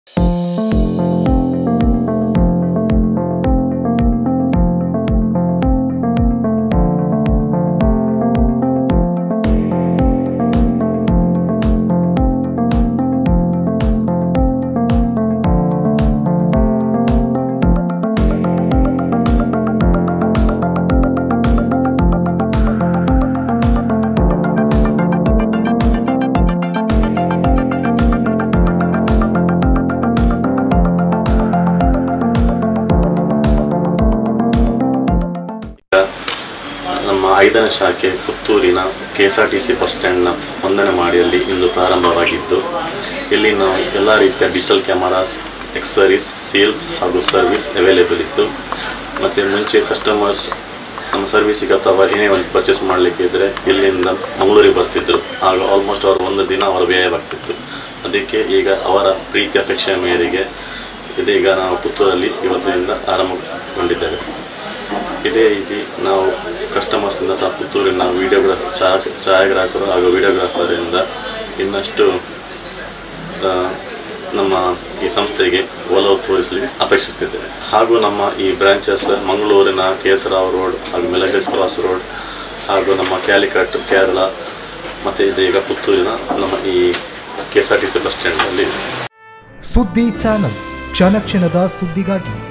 ನಮ್ಮ ಐದನೇ ಶಾಖೆ ಪುತ್ತೂರಿನ K S R T C bus ಸ್ಟ್ಯಾಂಡ್ನ ಒಂದನೇ ಮಾಡಿಯಲ್ಲಿ ಇಂದು ಪ್ರಾರಂಭವಾಗಿದ್ದು ಇಲ್ಲಿ ನಾವು ಎಲ್ಲ ರೀತಿಯ ಡಿಜಿಟಲ್ ಕ್ಯಾಮರಾಸ್ ಎಕ್ಸರೀಸ್ ಸೇಲ್ಸ್ ಹಾಗೂ ಸರ್ವಿಸ್ ಅವೈಲೇಬಲ್ ಇತ್ತು ಮತ್ತು ಮುಂಚೆ ಕಸ್ಟಮರ್ಸ್ ನಮ್ಮ ಸರ್ವಿಸಿಗೆ ಅಥವಾ ಏನೇ ಒಂದು ಪರ್ಚೇಸ್ ಮಾಡಲಿಕ್ಕೆ ಇದ್ದರೆ ಇಲ್ಲಿಂದ ಮಂಗಳೂರಿಗೆ ಬರ್ತಿದ್ದರು ಆಗ ಆಲ್ಮೋಸ್ಟ್ ಅವರು ಒಂದು ದಿನ ಅವರ ವ್ಯಯವಾಗ್ತಿತ್ತು ಅದಕ್ಕೆ ಈಗ ಅವರ ಪ್ರೀತಿ ಅಪೇಕ್ಷೆಯ ಮೇರೆಗೆ ಇದೀಗ ನಾವು ಪುತ್ತೂರಲ್ಲಿ ಇವತ್ತಿನಿಂದ ಆರಂಭಗೊಂಡಿದ್ದೇವೆ ಇದೇ ರೀತಿ ನಾವು ಕಸ್ಟಮರ್ಸಿಂದ ಅಥವಾ ಪುತ್ತೂರಿನ ವಿಡಿಯೋಗ್ರಾ ಛಾಯಾ ಛಾಯಾಗ್ರಾಹಕರು ಹಾಗೂ ವಿಡಿಯೋಗ್ರಾಫರಿಂದ ಇನ್ನಷ್ಟು ಆ, ನಮ್ಮ ಈ ಸಂಸ್ಥೆಗೆ ಒಲವು ತೋರಿಸಲಿ ಅಪೇಕ್ಷಿಸ್ತಿದ್ದೇವೆ ಹಾಗೂ ನಮ್ಮ ಈ ಬ್ರಾಂಚಸ್ ಮಂಗಳೂರಿನ ಕೆ ಎಸ್ ರಾವ್ ರೋಡ್ ಹಾಗೂ ಮೆಲಗಸ್ ಕ್ರಾಸ್ ರೋಡ್ ಹಾಗೂ ನಮ್ಮ ಕ್ಯಾಲಿಕಟ್ ಕೇರಳ ಮತ್ತು ಇದೀಗ ಪುತ್ತೂರಿನ ನಮ್ಮ ಈ K S R T C bus ಸ್ಟ್ಯಾಂಡಲ್ಲಿ ಸುದ್ದಿ ಚಾನಲ್ ಕ್ಷಣ ಕ್ಷಣದ ಸುದ್ದಿಗಾಗಿ